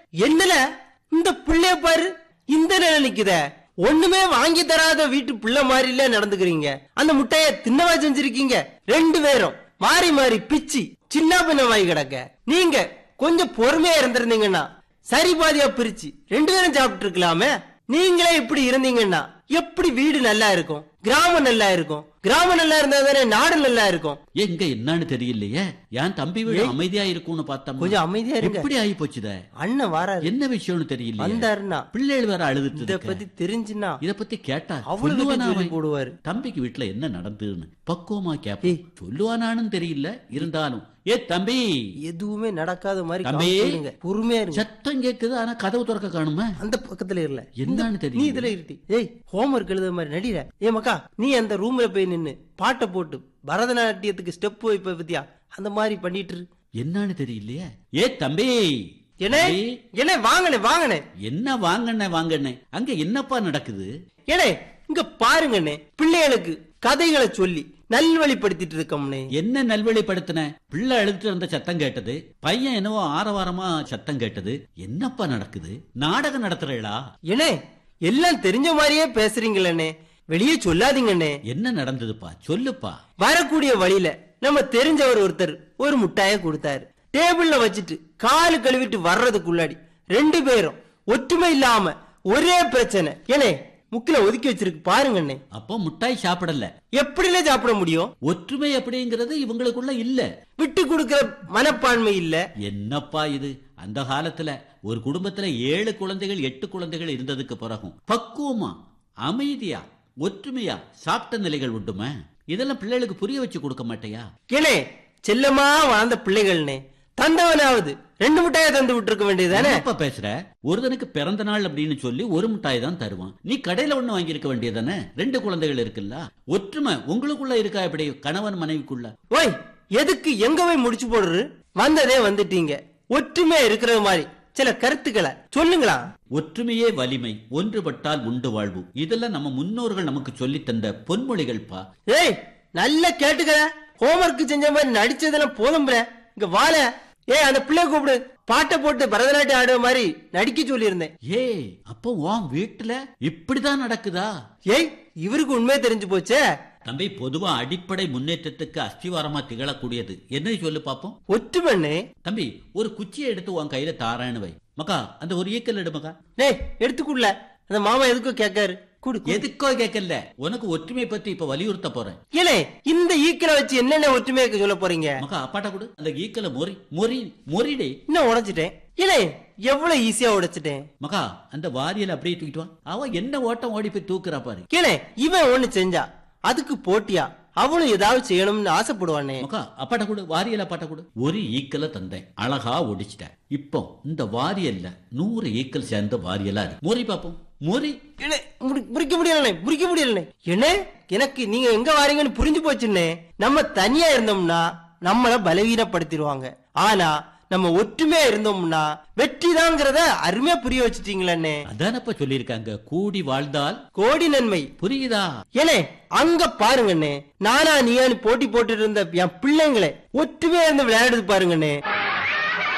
என்னல இந்த புள்ளைய பாரு இந்த நிலை நிக்குத ஒண்ணுமே வாங்கி தராத வீட்டு பிள்ளை மாதிரில நடந்துக்கிறீங்க அந்த முட்டைய தின்னவா செஞ்சிருக்கீங்க ரெண்டு பேரும் மாறி மாறி பிச்சு சின்ன பின்ன வாங்கி கிடக்க நீங்க கொஞ்சம் பொறுமையா இருந்திருந்தீங்கன்னா சரி பாதியா பிரிச்சு ரெண்டு பேரும் சாப்பிட்டு இருக்கலாமே நீங்களே இப்படி இருந்தீங்கன்னா எப்படி வீடு நல்லா இருக்கும் கிராமம் நல்லா இருக்கும் கிராமம் நல்லா இருந்தா தானே நாடு நல்லா இருக்கும் எங்க என்னன்னு தெரியலையே என் தம்பி வீடு அமைதியா இருக்கும்னு பார்த்தோம் கொஞ்சம் அமைதியா இருங்க எப்படி ஆகி போச்சுத அண்ணன் வராரு என்ன விஷயம்னு தெரியல வந்தாருன்னா பிள்ளைகள் வேற அழுதுட்டு இத இருக்க. பத்தி தெரிஞ்சுன்னா இத பத்தி கேட்டா அவ்வளவு சொல்லுவானா சொல்லி அவன்? போடுவாரு தம்பிக்கு வீட்டுல என்ன நடந்ததுன்னு பக்குவமா கேப்ப ஏய். சொல்லுவானான்னு தெரியல இருந்தாலும் ஏ தம்பி எதுவுமே நடக்காத மாதிரி தம்பி. காமிச்சிடுங்க. பொறுமையா இருங்க சத்தம் கேக்குது ஆனா கதவு திறக்க காணுமே அந்த பக்கத்துல இல்ல என்னன்னு நீ தெரியல இதுல இருட்டி ஏய் ஹோம்ஒர்க் எழுத மாதிரி நடிற ஏ மக்கா நீ அந்த ரூம்ல போய் நின்னு பாட்டை போட்டு பரதநாட்டியத்துக்கு ஸ்டெப் வைப்ப பத்தியா அந்த மாதிரி பண்ணிட்டு இரு. என்னன்னு தெரியலையே ஏ தம்பி என்ன தம்பி, என்ன வாங்கனே வாங்கனே என்ன வாங்கண்ணே வாங்கண்ணே அங்க என்னப்பா நடக்குது ஏனே இங்க பாருங்கண்ணே பிள்ளைகளுக்கு கதைகளை சொல்லி நல்வழிப்படுத்திட்டு இருக்கோம்னே என்ன நல்வழிப்படுத்தின பிள்ளை அழுதுட்டு இருந்த சத்தம் கேட்டது பையன் என்னவோ ஆரவாரமா சத்தம் கேட்டது என்னப்பா நடக்குது நாடகம் நடத்துறீங்களா ஏனே எல்லாம் தெரிஞ்ச மாதிரியே பேசுறீங்களே வெளியே சொல்லாதீங்கண்ணே என்ன நடந்ததுப்பா சொல்லுப்பா வரக்கூடிய வழியில நம்ம தெரிஞ்சவர் ஒருத்தர் ஒரு முட்டாய கொடுத்தாரு டேபிள்ல வச்சுட்டு காலு கழுவிட்டு வர்றதுக்குள்ளாடி ரெண்டு பேரும் ஒற்றுமை இல்லாம ஒரே பிரச்சனை ஏனே முக்கில ஒதுக்கி வச்சிருக்கு பாருங்கண்ணே அப்போ முட்டாய் சாப்பிடல எப்படில சாப்பிட முடியும் ஒற்றுமை அப்படிங்கிறது இவங்களுக்குள்ள இல்ல விட்டு கொடுக்கிற மனப்பான்மை இல்ல என்னப்பா இது அந்த காலத்துல ஒரு குடும்பத்துல ஏழு குழந்தைகள் எட்டு குழந்தைகள் இருந்ததுக்கு பிறகும் பக்குவமா அமைதியா ஒற்றுமையா சாப்பிட்ட நிலைகள் உண்டுமா இதெல்லாம் பிள்ளைகளுக்கு புரிய வச்சு கொடுக்க மாட்டியா ஏனே செல்லமா வளர்ந்த பிள்ளைகள்னே தந்தவனாவது ரெண்டு முட்டாய தந்து விட்டுருக்க வேண்டியதுதானே என்னப்பா பேசுற ஒருத்தனுக்கு பிறந்த நாள் அப்படின்னு சொல்லி ஒரு மிட்டாய் தான் தருவான் நீ கடையில ஒண்ணு வாங்கியிருக்க வேண்டியதானே ரெண்டு குழந்தைகள் இருக்குல்ல ஒற்றுமை உங்களுக்குள்ள இருக்கா இப்படி கணவன் மனைவிக்குள்ள ஓய் எதுக்கு எங்க போய் முடிச்சு போடுறது வந்ததே வந்துட்டீங்க ஒற்றுமையா இருக்கிறது மாதிரி சில கருத்துக்களை சொல்லுங்களா ஒற்றுமையே வலிமை ஒன்றுபட்டால் உண்டு வாழ்வு இதெல்லாம் நம்ம முன்னோர்கள் நமக்கு சொல்லித் தந்த பொன்மொழிகள்ப்பா ஏய் நல்லா கேட்டுக்க ஹோம்ஒர்க் செஞ்ச மாதிரி நடிச்சதெல்லாம் போதும் ப்ரே. இங்க வாழ ஏய் அந்த பிள்ளை கூப்பிடு பாட்டை போட்டு பரதநாட்டியம் ஆடுற மாதிரி நடிக்க சொல்லியிருந்தேன் ஏய் அப்போ உன் வீட்டுல இப்படிதான் நடக்குதா ஏய் இவருக்கு உண்மையே தெரிஞ்சு போச்சே தம்பி பொதுவா அடிப்படை முன்னேற்றத்துக்கு அஸ்திவாரமா திகழக்கூடியது என்ன சொல்லு பாப்போம் ஒற்றுமண்ணே தம்பி ஒரு குச்சியை எடுத்து உன் கையில தாரான்னு வை மக்கா அந்த ஒரு ஈக்கல் எடு மக்கா டேய் எடுத்துக்குள்ள அந்த மாமா எதுக்கும் கேட்காரு குடு குடு. எதுக்கோ கேட்கல உனக்கு ஒற்றுமை பத்தி இப்ப வலியுறுத்த போறேன் ஏலே இந்த ஈக்கில வச்சு என்னென்ன ஒற்றுமையா சொல்ல போறீங்க மக்கா அப்பாட்ட கொடு அந்த ஈக்கல மொறி மொறி மொறிடே இன்னும் உடைச்சிட்டேன் ஏலே எவ்வளவு ஈஸியா உடைச்சிட்டேன் மக்கா அந்த வாரியல அப்படியே தூக்கிட்டு வா அவ என்ன ஓட்டம் ஓடி போய் தூக்குறா பாரு ஏலே இவன் ஒண்ணு செஞ்சா அதுக்கு போட்டியா அவளும் ஏதாவது செய்யணும்னு ஆசைப்படுவானே மக்கா அப்பாட்ட கொடு வாரியல அப்பாட்ட கொடு ஒரு ஈக்கல தந்தேன் அழகா ஒடிச்சிட்டேன் இப்போ இந்த வாரியல்ல நூறு ஈக்கல் சேர்ந்த வாரியலா இருக்கு மொறி பாப்போம் மொறி ஏலே, முடி- முறிக்க முடியலண்ணே முறிக்க முடியலண்ணே என்ன எனக்கு நீங்க எங்க வாரீங்கன்னு புரிஞ்சு போச்சுண்ணே நம்ம தனியா இருந்தோம்னா நம்மள பலவீனப்படுத்திடுவாங்க ஆனா நம்ம ஒற்றுமையா இருந்தோம்னா வெற்றிதாங்கிறத அருமையா புரிய வச்சுட்டீங்களே அதானப்ப சொல்லியிருக்காங்க கூடி வாழ்ந்தால் கோடி நன்மை புரியுதா ஏனே அங்க பாருங்கண்ணே நானா நீயான்னு போட்டி போட்டுட்டு இருந்த என் பிள்ளைங்களே ஒற்றுமையா இருந்து விளையாடுது பாருங்கண்ணே